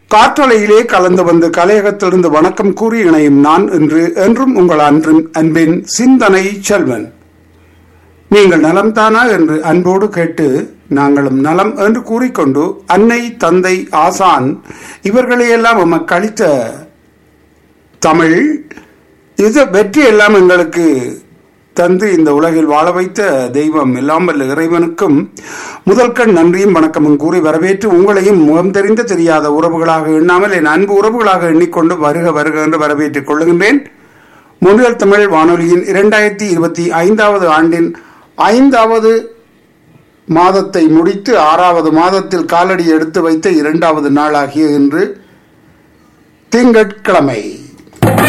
காற்றலையிலே கலந்து வந்து கலையகத்திலிருந்து வணக்கம் கூறி இணையும் நான் என்று என்றும் உங்கள் அன்பின் அன்பின் சிந்தனை செல்வன் நீங்கள் நலம்தானா என்று அன்போடு கேட்டு நாங்களும் நலம் என்று கூறிக்கொண்டு அன்னை தந்தை ஆசான் இவர்களையெல்லாம் நமக்கு அளித்த தமிழ் இது வெற்றி எல்லாம் எங்களுக்கு தந்து இந்த உலகில் வாழ வைத்த தெய்வம் எல்லாம் வல்ல இறைவனுக்கும் முதல்கண் நன்றியும் வணக்கமும் கூறி வரவேற்று உங்களையும் முகம் தெரிந்த தெரியாத உறவுகளாக எண்ணாமல் என் அன்பு உறவுகளாக எண்ணிக்கொண்டு வருக வருக என்று வரவேற்றுக் கொள்ளுகின்றேன் முன்னில் தமிழ் வானொலியின் இரண்டாயிரத்தி இருபத்தி ஐந்தாவது ஆண்டின் ஐந்தாவது மாதத்தை முடித்து ஆறாவது மாதத்தில் காலடி எடுத்து வைத்த இரண்டாவது நாளாகிய இன்று திங்கட்கிழமை